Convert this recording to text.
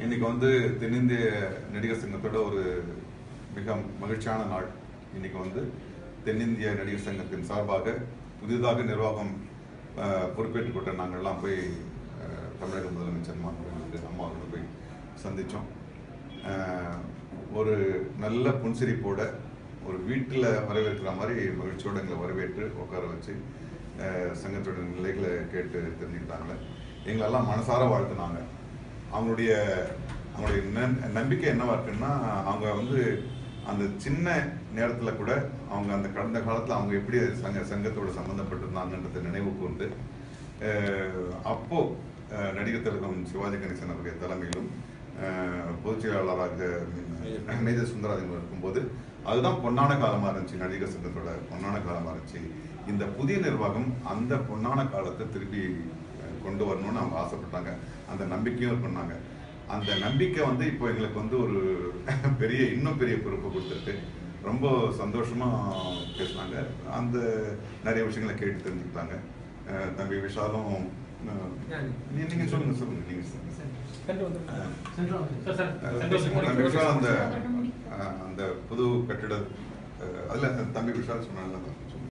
இன்னைக்கு வந்து தென்னிந்திய நடிகர் சங்கத்தோட ஒரு மிக மகிழ்ச்சியான நாள் இன்னைக்கு வந்து தென்னிந்திய நடிகர் சங்கத்தின் சார்பாக புதிதாக நிர்வாகம் அஹ், பொறுப்பேற்றுக் கொண்ட நாங்கள்லாம் போய் அஹ், தமிழக முதலமைச்சர் மாண்புமிகு அம்மா அவர்களை போய் சந்தித்தோம் ஒரு நல்ல புன்சிரிப்போட ஒரு வீட்டில் வரவேற்கிற மாதிரி மகிழ்ச்சியோடு எங்களை வரவேற்று உட்கார வச்சு அஹ், சங்கத்தோட நிலைகளை கேட்டு தெரிஞ்சுக்கிட்டாங்க எங்களெல்லாம் மனசார வாழ்த்துனாங்க அவங்களுடைய அவங்களுடைய நன்- நம்பிக்கை என்னவா இருக்குன்னா அவங்க வந்து அந்த சின்ன நேரத்துல கூட அவங்க அந்த கடந்த காலத்துல அவங்க எப்படி சங்க சங்கத்தோட சம்பந்தப்பட்டிருந்தாங்கன்றதை நினைவு கூர்ந்து அஹ், அப்போ அஹ், நடிகர் திலகம் சிவாஜி கணேசன் அவருடைய தலைமையிலும் அஹ், பொதுச் செயலாளராக மீன் மேஜர் சுந்தராஜன் இருக்கும்போது அதுதான் பொன்னான காலமா இருந்துச்சு நடிகர் சங்கத்தோட பொன்னான காலமா இருந்துச்சு இந்த புதிய நிர்வாகம் அந்த பொன்னான காலத்தை திருப்பி அஹ், கொண்டு வரணும்னு அவங்க ஆசைப்பட்டாங்க அந்த நம்பிக்கையும் பண்ணாங்க அந்த நம்பிக்கை வந்து இப்போ எங்களுக்கு வந்து ஒரு பெரிய இன்னும் பெரிய பொறுப்பு கொடுத்துருக்கு ரொம்ப சந்தோஷமா பேசுனாங்க அந்த நிறைய விஷயங்களை கேட்டு தெரிஞ்சுக்கிட்டாங்க அஹ், தம்பி விஷாலும் அஹ், நீ- நீங்க சொல்லுங்க சொல்லுங்க நீங்க சொல்லுங்க. சென்று வந்து அஹ், சார் சார் அஹ், சந்தோஷம் தம்பி விஷால் அந்த அஹ், அந்த புது கட்டிட அஹ், அதுல தம்பி விஷால் சொன்னாங்க